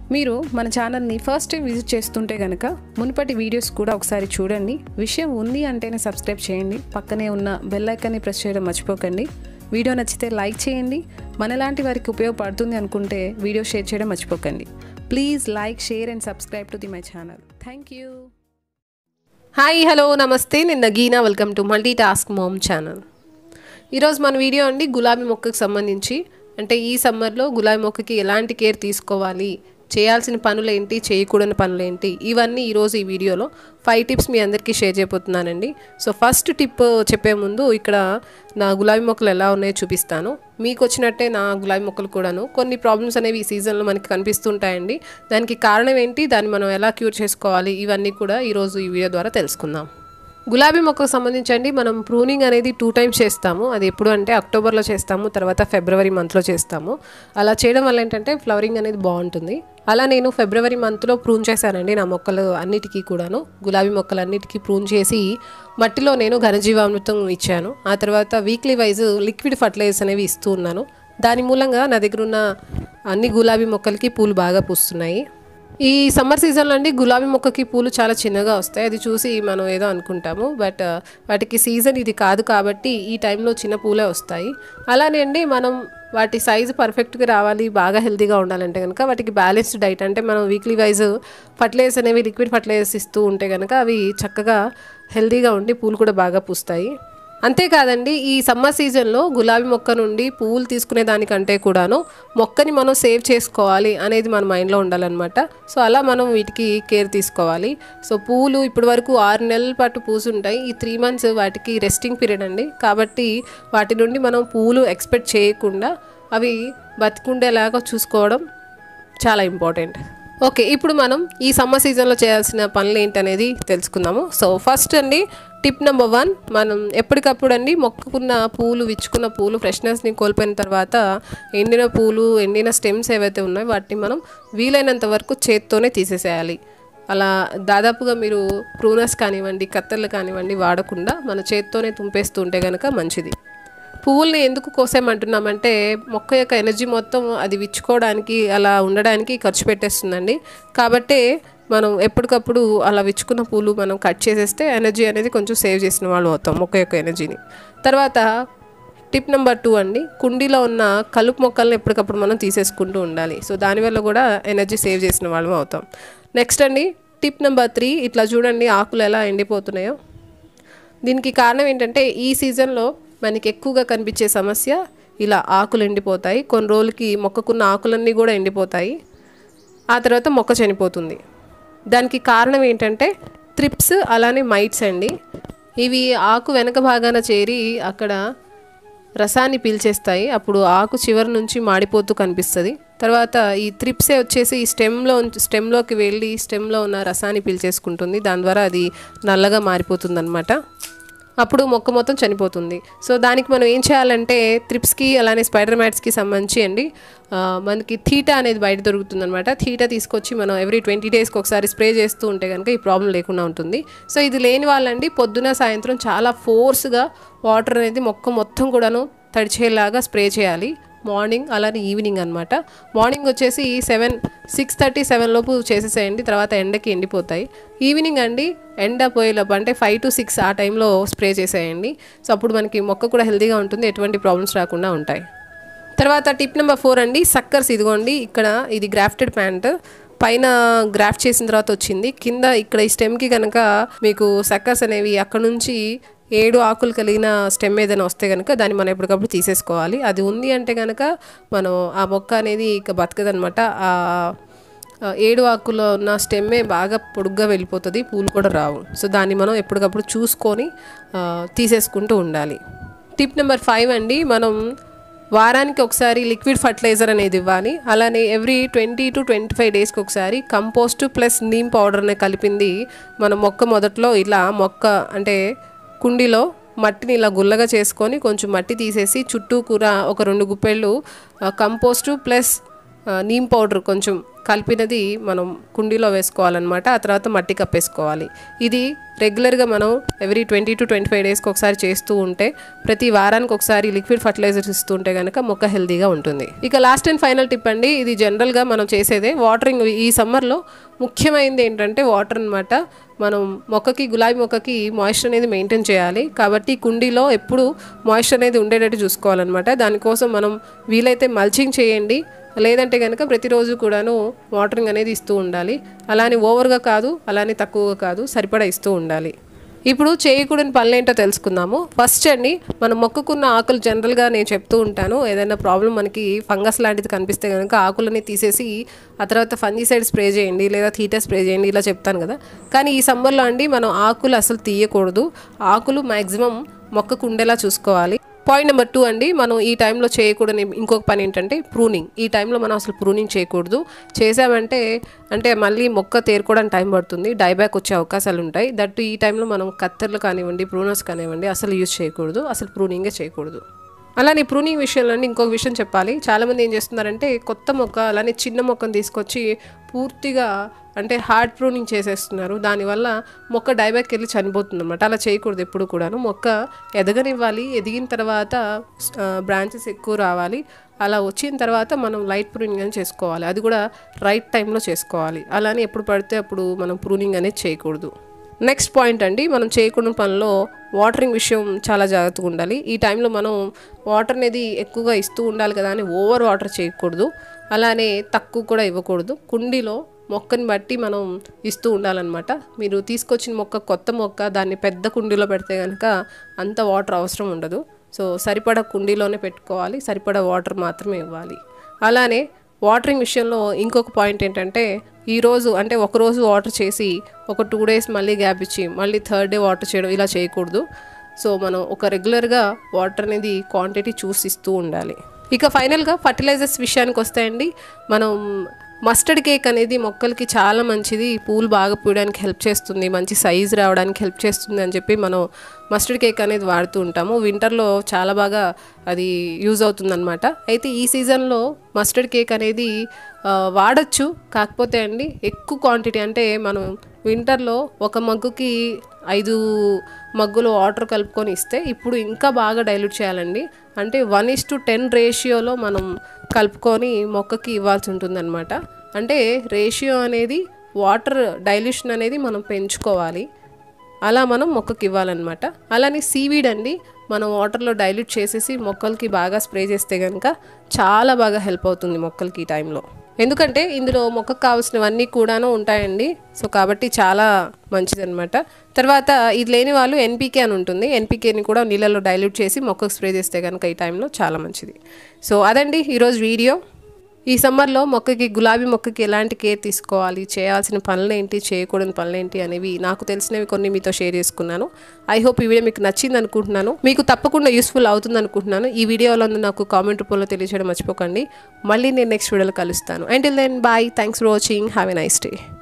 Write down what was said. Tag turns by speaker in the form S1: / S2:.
S1: మీరు మన ఛానల్ని ఫస్ట్ టైం విజిట్ చేస్తుంటే కనుక మునుపటి వీడియోస్ కూడా ఒకసారి చూడండి విషయం ఉంది అంటేనే సబ్స్క్రైబ్ చేయండి పక్కనే ఉన్న బెల్ ఐకాన్ని ప్రెస్ చేయడం మర్చిపోకండి వీడియో నచ్చితే లైక్ చేయండి మనలాంటి వారికి ఉపయోగపడుతుంది అనుకుంటే వీడియో షేర్ చేయడం మర్చిపోకండి please like share and subscribe to the my channel thank you
S2: hi hello నమస్తే నిన్న Geena welcome to multi task mom channel ఈరోజు మన వీడియో అండి గులాబీ మొక్కకు సంబంధించి అంటే ఈ సమ్మర్లో గులాబీ మొక్కకి ఎలాంటి కేర్ తీసుకోవాలి చేయాల్సిన పనులు ఏంటి చేయకూడని పనులు ఏంటి ఇవన్నీ ఈరోజు ఈ వీడియోలో ఫైవ్ టిప్స్ మీ అందరికీ షేర్ చేయబోతున్నానండి సో ఫస్ట్ టిప్ చెప్పే ముందు ఇక్కడ నా గులాబీ మొక్కలు ఎలా ఉన్నాయో చూపిస్తాను మీకు వచ్చినట్టే నా గులాబీ మొక్కలు కూడాను కొన్ని ప్రాబ్లమ్స్ అనేవి ఈ సీజన్లో మనకి కనిపిస్తుంటాయండి దానికి కారణం ఏంటి దాన్ని మనం ఎలా క్యూర్ చేసుకోవాలి ఇవన్నీ కూడా ఈరోజు ఈ వీడియో ద్వారా తెలుసుకుందాం గులాబీ మొక్కకు సంబంధించండి మనం ప్రూనింగ్ అనేది టూ టైమ్స్ చేస్తాము అది ఎప్పుడు అంటే అక్టోబర్లో చేస్తాము తర్వాత ఫిబ్రవరి మంత్లో చేస్తాము అలా చేయడం వల్ల ఏంటంటే ఫ్లవరింగ్ అనేది బాగుంటుంది అలా నేను ఫిబ్రవరి మంత్లో ప్రూన్ చేశానండి నా మొక్కలు అన్నిటికీ కూడాను గులాబీ మొక్కలు అన్నిటికీ ప్రూన్ చేసి మట్టిలో నేను ఘనజీవామృతం ఇచ్చాను ఆ తర్వాత వీక్లీ వైజ్ లిక్విడ్ ఫర్టిలైజర్స్ అనేవి ఇస్తూ ఉన్నాను దాని మూలంగా నా దగ్గర ఉన్న అన్ని గులాబీ మొక్కలకి పూలు బాగా పూస్తున్నాయి ఈ సమ్మర్ సీజన్లో అండి గులాబీ మొక్కకి పూలు చాలా చిన్నగా వస్తాయి అది చూసి మనం ఏదో అనుకుంటాము బట్ వాటికి సీజన్ ఇది కాదు కాబట్టి ఈ టైంలో చిన్న పూలే వస్తాయి అలానే అండి మనం వాటి సైజు పర్ఫెక్ట్గా రావాలి బాగా హెల్తీగా ఉండాలంటే కనుక వాటికి బ్యాలెన్స్డ్ డైట్ అంటే మనం వీక్లీ వైజ్ ఫర్టిలైజర్స్ అనేవి లిక్విడ్ ఫర్టిలైజర్స్ ఇస్తూ ఉంటే కనుక అవి చక్కగా హెల్తీగా ఉండి పూలు కూడా బాగా పూస్తాయి అంతేకాదండి ఈ సమ్మర్ సీజన్లో గులాబీ మొక్క నుండి పువ్వులు తీసుకునే దానికంటే కూడాను మొక్కని మనం సేవ్ చేసుకోవాలి అనేది మన మైండ్లో ఉండాలన్నమాట సో అలా మనం వీటికి కేర్ తీసుకోవాలి సో పువ్వులు ఇప్పటి వరకు ఆరు నెలల పాటు పూసుంటాయి ఈ త్రీ మంత్స్ వాటికి రెస్టింగ్ పీరియడ్ అండి కాబట్టి వాటి నుండి మనం పువ్వులు ఎక్స్పెక్ట్ చేయకుండా అవి బతికుండేలాగా చూసుకోవడం చాలా ఇంపార్టెంట్ ఓకే ఇప్పుడు మనం ఈ సమ్మర్ సీజన్లో చేయాల్సిన పనులు ఏంటనేది తెలుసుకుందాము సో ఫస్ట్ అండి టిప్ నెంబర్ వన్ మనం ఎప్పటికప్పుడు అండి మొక్కుకున్న పూలు విచ్చుకున్న పూలు ఫ్రెష్నెస్ని కోల్పోయిన తర్వాత ఎండిన పూలు ఎండిన స్టెమ్స్ ఏవైతే ఉన్నాయో వాటిని మనం వీలైనంత వరకు చేత్తోనే తీసేసేయాలి అలా దాదాపుగా మీరు ప్రూనర్స్ కానివ్వండి కత్తెర్లు కానివ్వండి వాడకుండా మన చేత్తోనే తుంపేస్తూ ఉంటే కనుక మంచిది పువ్వుల్ని ఎందుకు కోసామంటున్నామంటే మొక్క యొక్క ఎనర్జీ మొత్తం అది విచ్చుకోవడానికి అలా ఉండడానికి ఖర్చు పెట్టేస్తుందండి కాబట్టే మనం ఎప్పటికప్పుడు అలా విచ్చుకున్న పూలు మనం కట్ చేసేస్తే ఎనర్జీ అనేది కొంచెం సేవ్ చేసిన వాళ్ళు అవుతాం మొక్క యొక్క ఎనర్జీని తర్వాత టిప్ నెంబర్ టూ అండి కుండీలో ఉన్న కలుపు మొక్కల్ని ఎప్పటికప్పుడు మనం తీసేసుకుంటూ ఉండాలి సో దానివల్ల కూడా ఎనర్జీ సేవ్ చేసిన వాళ్ళం అవుతాం నెక్స్ట్ అండి టిప్ నెంబర్ త్రీ ఇట్లా చూడండి ఆకులు ఎలా ఎండిపోతున్నాయో దీనికి కారణం ఏంటంటే ఈ సీజన్లో మనకి ఎక్కువగా కనిపించే సమస్య ఇలా ఆకులు ఎండిపోతాయి కొన్ని రోజులకి మొక్కకున్న ఆకులన్నీ కూడా ఎండిపోతాయి ఆ తర్వాత మొక్క చనిపోతుంది దానికి కారణం ఏంటంటే త్రిప్స్ అలానే మైట్స్ అండి ఇవి ఆకు వెనక భాగాన చేరి అక్కడ రసాన్ని పీల్చేస్తాయి అప్పుడు ఆకు చివరి నుంచి మాడిపోతూ కనిపిస్తుంది తర్వాత ఈ త్రిప్సే వచ్చేసి ఈ స్టెమ్లో స్టెమ్లోకి వెళ్ళి స్టెమ్లో ఉన్న రసాన్ని పీల్చేసుకుంటుంది దాని ద్వారా అది నల్లగా మారిపోతుంది అనమాట అప్పుడు మొక్క మొత్తం చనిపోతుంది సో దానికి మనం ఏం చేయాలంటే త్రిప్స్కి అలానే స్పైడర్ మ్యాట్స్కి సంబంధించి అండి మనకి థీటా అనేది బయట దొరుకుతుంది అనమాట థీటా తీసుకొచ్చి మనం ఎవ్రీ ట్వంటీ డేస్కి ఒకసారి స్ప్రే చేస్తూ ఉంటే కనుక ఈ ప్రాబ్లం లేకుండా ఉంటుంది సో ఇది లేని వాళ్ళండి పొద్దున సాయంత్రం చాలా ఫోర్స్గా వాటర్ అనేది మొక్క మొత్తం కూడాను తడిచేలాగా స్ప్రే చేయాలి మార్నింగ్ అలానే ఈవినింగ్ అనమాట మార్నింగ్ వచ్చేసి సెవెన్ సిక్స్ థర్టీ సెవెన్ లోపు చేసేసేయండి తర్వాత ఎండకి ఎండిపోతాయి ఈవినింగ్ అండి ఎండ పోయేలోపు అంటే ఫైవ్ టు సిక్స్ ఆ టైంలో స్ప్రే చేసేయండి సో అప్పుడు మనకి మొక్క కూడా హెల్తీగా ఉంటుంది ఎటువంటి ప్రాబ్లమ్స్ రాకుండా ఉంటాయి తర్వాత టిప్ నెంబర్ ఫోర్ అండి సక్కర్స్ ఇదిగోండి ఇక్కడ ఇది గ్రాఫ్టెడ్ ప్యాంట్ పైన గ్రాఫ్ట్ చేసిన తర్వాత వచ్చింది కింద ఇక్కడ ఈ స్టెమ్కి కనుక మీకు సక్కర్స్ అనేవి అక్కడ నుంచి ఏడు ఆకులు కలిగిన స్టెమ్ ఏదైనా వస్తే కనుక దాన్ని మనం ఎప్పటికప్పుడు తీసేసుకోవాలి అది ఉంది అంటే కనుక మనం ఆ మొక్క అనేది ఇక బతకదనమాట ఆ ఏడు ఆకులో ఉన్న స్టెమ్మే బాగా పొడుగ్గా వెళ్ళిపోతుంది పూలు కూడా రావు సో దాన్ని మనం ఎప్పటికప్పుడు చూసుకొని తీసేసుకుంటూ ఉండాలి టిప్ నెంబర్ ఫైవ్ అండి మనం వారానికి ఒకసారి లిక్విడ్ ఫర్టిలైజర్ అనేది ఇవ్వాలి అలానే every twenty two twenty five డేస్కి ఒకసారి కంపోస్ట్ ప్లస్ నీమ్ పౌడర్ని కలిపింది మన మొక్క మొదట్లో ఇలా మొక్క అంటే కుండీలో మట్టిని ఇలా గుల్లగా చేసుకొని కొంచెం మట్టి తీసేసి చుట్టూ కూర ఒక రెండు గుప్పెళ్ళు కంపోస్టు ప్లస్ నీమ్ పౌడర్ కొంచెం కలిపినది మనం కుండీలో వేసుకోవాలన్నమాట ఆ తర్వాత మట్టి కప్పేసుకోవాలి ఇది రెగ్యులర్గా మనం every twenty two twenty five డేస్కి ఒకసారి చేస్తూ ఉంటే ప్రతి వారానికి ఒకసారి లిక్విడ్ ఫర్టిలైజర్స్ ఇస్తూ ఉంటే కనుక మొక్క హెల్తీగా ఉంటుంది ఇక లాస్ట్ అండ్ ఫైనల్ టిప్ అండి ఇది జనరల్గా మనం చేసేదే వాటరింగ్ ఈ సమ్మర్లో ముఖ్యమైనది ఏంటంటే వాటర్ అనమాట మనం మొక్కకి గులాబీ మొక్కకి మాయిశ్చర్ అనేది మెయింటైన్ చేయాలి కాబట్టి కుండీలో ఎప్పుడు మాయిశ్చర్ అనేది ఉండేటట్టు చూసుకోవాలన్నమాట దానికోసం మనం వీలైతే మల్చింగ్ చేయండి లేదంటే కనుక ప్రతిరోజు కూడాను వాటరింగ్ అనేది ఇస్తూ ఉండాలి అలానే ఓవర్గా కాదు అలానే తక్కువగా కాదు సరిపడా ఇస్తూ ఉండాలి ఇప్పుడు చేయకూడని పనులు ఏంటో తెలుసుకుందాము ఫస్ట్ అండి మనం మొక్కుకున్న ఆకులు జనరల్గా నేను చెప్తూ ఉంటాను ఏదైనా ప్రాబ్లం మనకి ఫంగస్ లాంటిది కనిపిస్తే కనుక ఆకులని తీసేసి ఆ తర్వాత ఫంగిసైడ్ స్ప్రే చేయండి లేదా థీటా స్ప్రే చేయండి ఇలా చెప్తాను కదా కానీ ఈ సమ్మర్లో అండి మనం ఆకులు అసలు తీయకూడదు ఆకులు మ్యాక్సిమం మొక్కకు ఉండేలా చూసుకోవాలి పాయింట్ నెంబర్ టూ అండి మనం ఈ టైంలో చేయకూడని ఇంకొక పని ఏంటంటే ప్రూనింగ్ ఈ టైంలో మనం అసలు ప్రూనింగ్ చేయకూడదు చేసామంటే అంటే మళ్ళీ మొక్క తేరుకోవడానికి టైం పడుతుంది డైబ్యాక్ వచ్చే అవకాశాలు ఉంటాయి దట్టు ఈ టైంలో మనం కత్తెర్లు కానివ్వండి ప్రూనర్స్ కానివ్వండి అసలు యూజ్ చేయకూడదు అసలు ప్రూనింగే చేయకూడదు అలానే ప్రూనింగ్ విషయంలో ఇంకొక విషయం చెప్పాలి చాలామంది ఏం చేస్తున్నారంటే కొత్త మొక్క అలానే చిన్న మొక్కను తీసుకొచ్చి పూర్తిగా అంటే హార్డ్ ప్రూనింగ్ చేసేస్తున్నారు దానివల్ల మొక్క డైబ్యాక్ వెళ్ళి చనిపోతుంది అనమాట అలా చేయకూడదు ఎప్పుడు కూడాను మొక్క ఎదగనివ్వాలి ఎదిగిన తర్వాత బ్రాంచెస్ ఎక్కువ రావాలి అలా వచ్చిన తర్వాత మనం లైట్ ప్రూనింగ్ అని చేసుకోవాలి అది కూడా రైట్ టైంలో చేసుకోవాలి అలానే ఎప్పుడు పడితే అప్పుడు మనం ప్రూనింగ్ అనేది చేయకూడదు నెక్స్ట్ పాయింట్ అండి మనం చేయకూడని పనిలో వాటరింగ్ విషయం చాలా జాగ్రత్తగా ఉండాలి ఈ టైంలో మనం వాటర్ అనేది ఎక్కువగా ఇస్తూ ఉండాలి కదా అని ఓవర్ వాటర్ చేయకూడదు అలానే తక్కువ కూడా ఇవ్వకూడదు కుండీలో మొక్కని బట్టి మనం ఇస్తూ ఉండాలన్నమాట మీరు తీసుకొచ్చిన మొక్క కొత్త మొక్క దాన్ని పెద్ద కుండీలో పెడితే కనుక అంత వాటర్ అవసరం ఉండదు సో సరిపడా కుండీలోనే పెట్టుకోవాలి సరిపడా వాటర్ మాత్రమే ఇవ్వాలి అలానే వాటరింగ్ విషయంలో ఇంకొక పాయింట్ ఏంటంటే ఈరోజు అంటే ఒకరోజు వాటర్ చేసి ఒక టూ డేస్ మళ్ళీ గ్యాప్ ఇచ్చి మళ్ళీ థర్డ్ డే వాటర్ చేయడం ఇలా చేయకూడదు సో మనం ఒక రెగ్యులర్గా వాటర్ అనేది క్వాంటిటీ చూసి ఇస్తూ ఉండాలి ఇక ఫైనల్గా ఫర్టిలైజర్స్ విషయానికి వస్తాయండి మనం మస్టర్డ్ కేక్ అనేది మొక్కలకి చాలా మంచిది పూలు బాగా పూయడానికి హెల్ప్ చేస్తుంది మంచి సైజ్ రావడానికి హెల్ప్ చేస్తుంది అని చెప్పి మనం మస్టర్డ్ కేక్ అనేది వాడుతూ ఉంటాము వింటర్లో చాలా బాగా అది యూజ్ అవుతుందన్నమాట అయితే ఈ సీజన్లో మస్టర్డ్ కేక్ అనేది ఆ, వాడచ్చు కాకపోతే అండి ఎక్కువ క్వాంటిటీ అంటే మనం వింటర్లో ఒక మగ్గుకి ఐదు మగ్గులు వాటర్ కలుపుకొని ఇస్తే ఇప్పుడు ఇంకా బాగా డైల్యూట్ చేయాలండి అంటే వన్ ఇస్ టు టెన్ రేషియోలో మనం కలుపుకొని మొక్కకి ఇవ్వాల్సి ఉంటుందన్నమాట అంటే రేషియో అనేది వాటర్ డైల్యూషన్ అనేది మనం పెంచుకోవాలి అలా మనం మొక్కకి ఇవ్వాలన్నమాట అలానే సీవీడ్ అండి మనం వాటర్లో డైల్యూట్ చేసేసి మొక్కలకి బాగా స్ప్రే చేస్తే కనుక చాలా బాగా హెల్ప్ అవుతుంది మొక్కలకి ఈ టైంలో ఎందుకంటే ఇందులో మొక్కకు కావాల్సినవన్నీ కూడాను ఉంటాయండి సో కాబట్టి చాలా మంచిదన్నమాట తర్వాత ఇది లేని వాళ్ళు ఎన్పీకే అని ఉంటుంది ఎన్పీకేని కూడా నీళ్ళలో డైల్యూట్ చేసి మొక్కకు స్ప్రే చేస్తే కనుక ఈ టైంలో చాలా మంచిది సో అదండి ఈరోజు వీడియో ఈ సమ్మర్లో మొక్కకి గులాబీ మొక్కకి ఎలాంటి కేర్ తీసుకోవాలి చేయాల్సిన పనులు ఏంటి చేయకూడని పనులు ఏంటి అనేవి నాకు తెలిసినవి కొన్ని మీతో షేర్ చేసుకున్నాను ఐ హోప్ ఈ వీడియో మీకు నచ్చింది అనుకుంటున్నాను మీకు తప్పకుండా యూస్ఫుల్ అవుతుంది అనుకుంటున్నాను ఈ వీడియోలో నాకు కామెంట్ రూపంలో తెలియజేయడం మర్చిపోకండి మళ్ళీ నేను నెక్స్ట్ వీడియోలో కలుస్తాను until then bye thanks for watching have a nice day